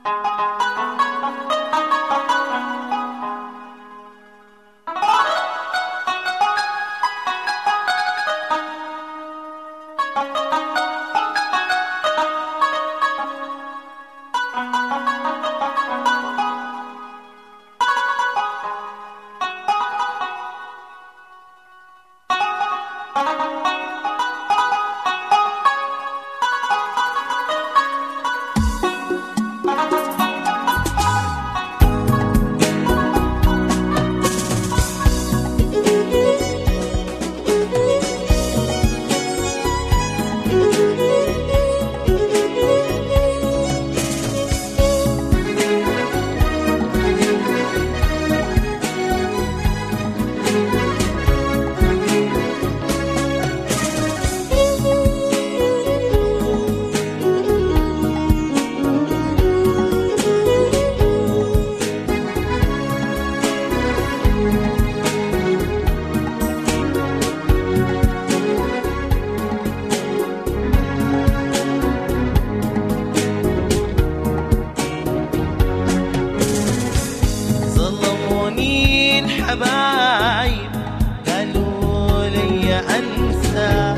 ظلموني الحبايب قالوا لي انسى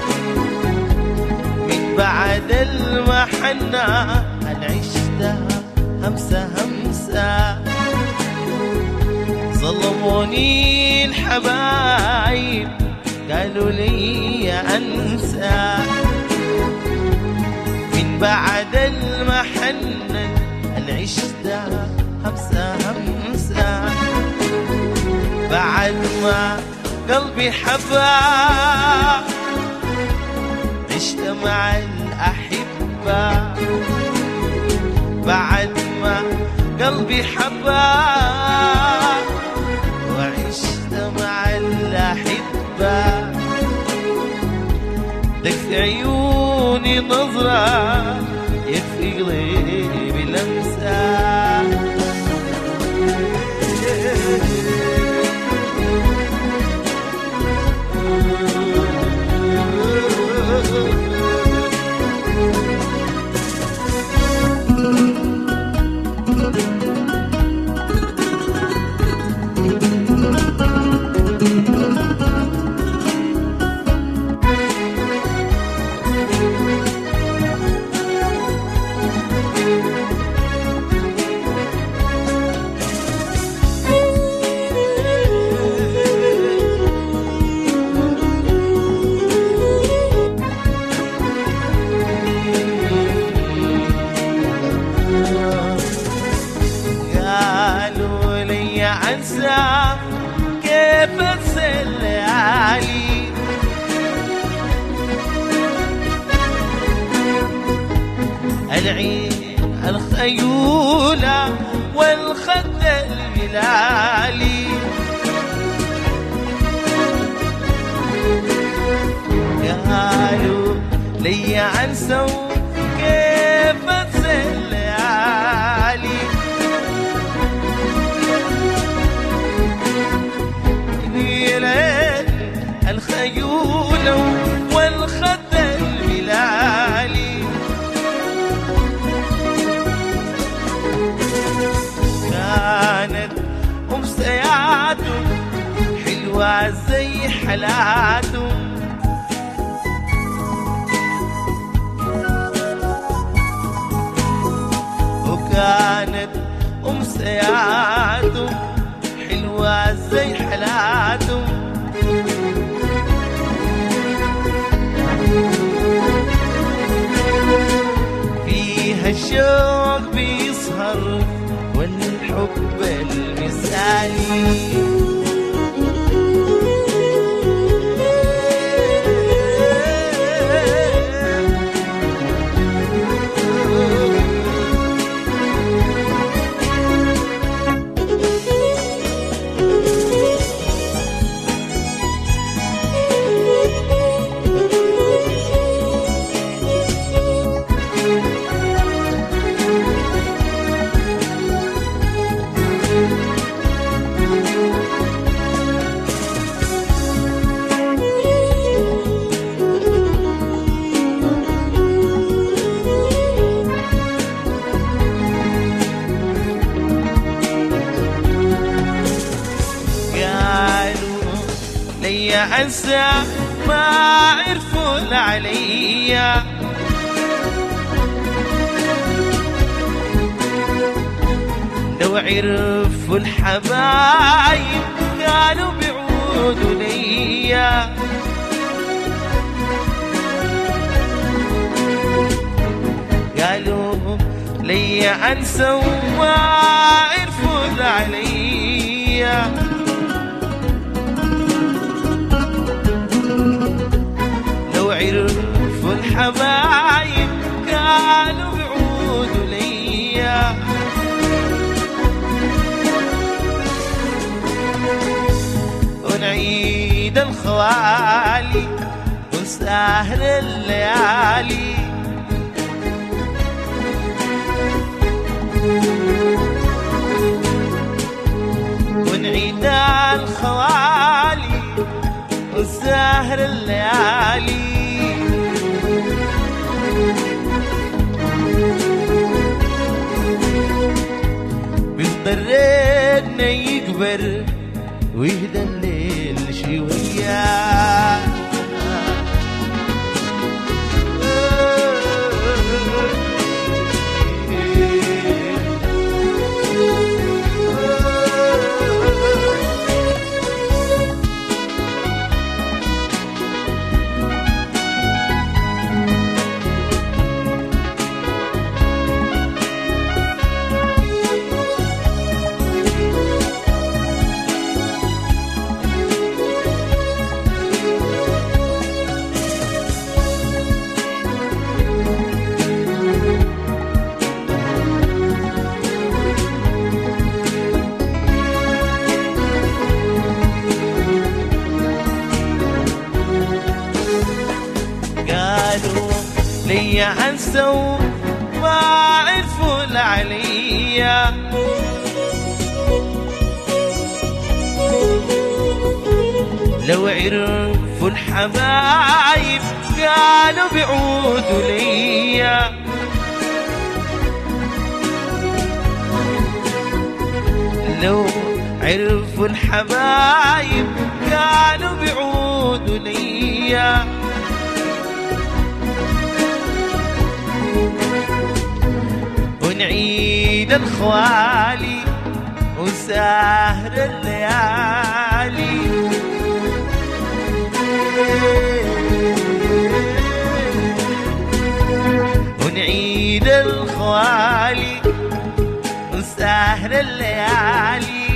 من بعد المحنة أنا عشتها همسة همسة ظلموني الحبايب قالوا لي انسى من بعد المحنة أنا عشتها همسة همسة بعد ما قلبي حبا عشت مع الأحبة بعد ما قلبي حبا وعشت مع الأحبة دك عيوني نظرة يكفي قلبي لمسة قالوا لي انسى كيف انسى الليالي العين الخيولة والخد الهلالي قالوا لي انسى كيف انسى الليالي ليلة الخيول والخد الهلالي كانت أمسياته حلوة زي حلاته وكانت أمسياته حلوة زي حلاته فيها الشوق بيسهر والحب المثالي أنسى ما عرفوا عليا لو عرفوا الحبايب قالوا بيعودوا ليا قالوا لي انسى وما عرفوا عليا لو عرفوا الحبايب كانوا بيعودوا ليا ونعيد الخوالي ونسهر الليالي ونعيد الخوالي ونسهر الليالي بيضطرنا يكبر ويهدى الليل شوية قالوا لي انسى وما عرفوا عليا لو عرفوا الحبايب قالوا بيعودوا ليا لو عرفوا الحبايب قالوا بيعودوا ليا ونعيد الخوالي وسهر الليالي ونعيد الخوالي وسهر الليالي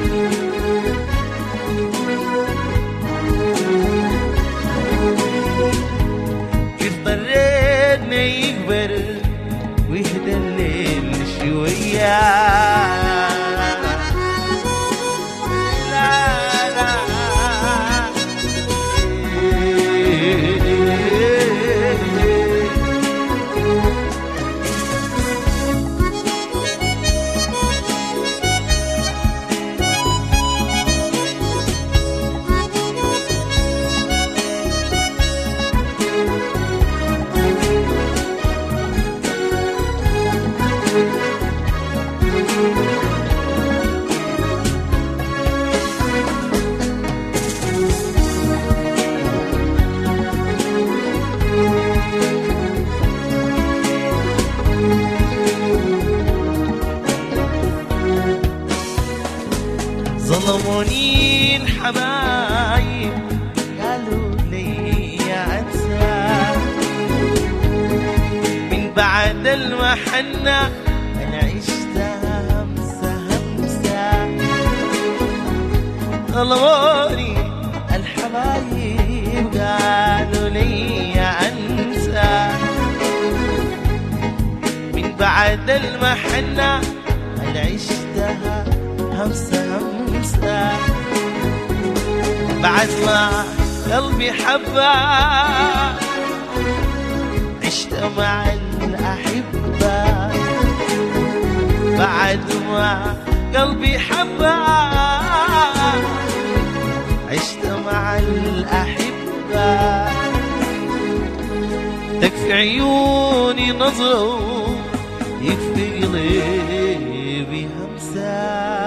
كيف اضطرينا يكبر ويهدى الليل شوية لا لا ظلموني الحبايب قالوا لي انسى من بعد المحنة انا عشت همسة همسة ظلموني الحبايب قالوا لي انسى من بعد المحنة انا عشتها همسة همسة بعد ما قلبي حبة عشت مع الأحبة بعد ما قلبي حبة عشت مع الأحبة تكفي عيوني نظرة يكفي قلبي همسة